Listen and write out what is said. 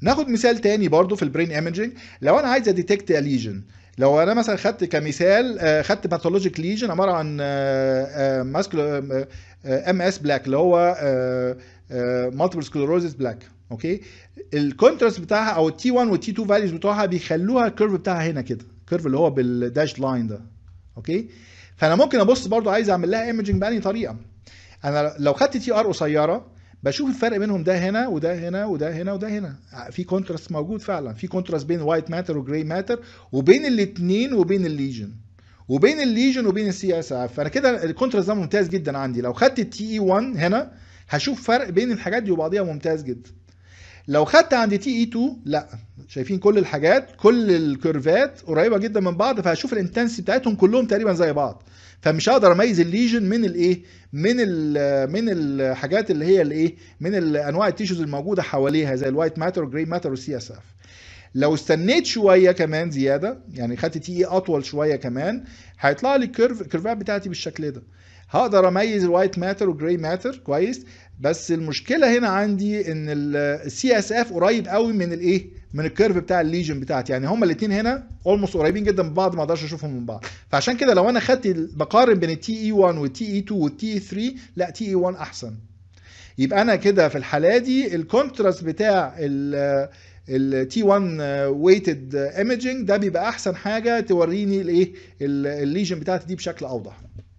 ناخد مثال تاني برضو في البرين ايمجنج لو انا عايز اديتكت ليجن لو انا مثلا خدت كمثال آه، خدت باثولوجيك ليجن عباره عن ماسكولو ام اس بلاك اللي هو مالتيبل سكلروزس بلاك اوكي الكونتراست بتاعها او التي 1 والتي 2 فاليوز بتوعها بيخلوها الكيرف بتاعها هنا كده الكيرف اللي هو بالداش لاين ده اوكي فانا ممكن ابص برضو عايز اعمل لها ايمجنج بأني طريقه انا لو خدت تي ار قصيره بشوف الفرق بينهم ده هنا وده هنا وده هنا وده هنا في كونتراست موجود فعلا في كونتراست بين وايت ماتر وجراي ماتر وبين الاثنين وبين الليجن وبين الليجن وبين السي اس اف فانا كده الكونتراست ده ممتاز جدا عندي لو خدت التي اي 1 هنا هشوف فرق بين الحاجات دي وبعضيها ممتاز جدا لو خدت عند تي اي 2 لا شايفين كل الحاجات كل الكيرفات قريبه جدا من بعض فهشوف الانتنسي بتاعتهم كلهم تقريبا زي بعض فمش هقدر اميز الليجن من الايه من ال من الحاجات اللي هي الايه من انواع التيشوز الموجوده حواليها زي الوايت ماتر والجراي ماتر والسي اس اف لو استنيت شويه كمان زياده يعني خدت تي اي اطول شويه كمان هيطلع لي الكيرف الكيرفات بتاعتي بالشكل ده هقدر اميز الوايت ماتر والجراي ماتر كويس بس المشكله هنا عندي ان السي اس اف قريب قوي من الايه من الكيرف بتاع الليجن بتاعتي يعني هما الاثنين هنا اولموست قريبين جدا من بعض ما اقدرش اشوفهم من بعض فعشان كده لو انا خدت بقارن بين التي اي 1 والتي اي 2 والتي اي 3 لا تي اي 1 احسن يبقى انا كده في الحاله دي الكونتراست بتاع التي 1 ويتد ايمجنج ده بيبقى احسن حاجه توريني الايه الليجن بتاعتي دي بشكل اوضح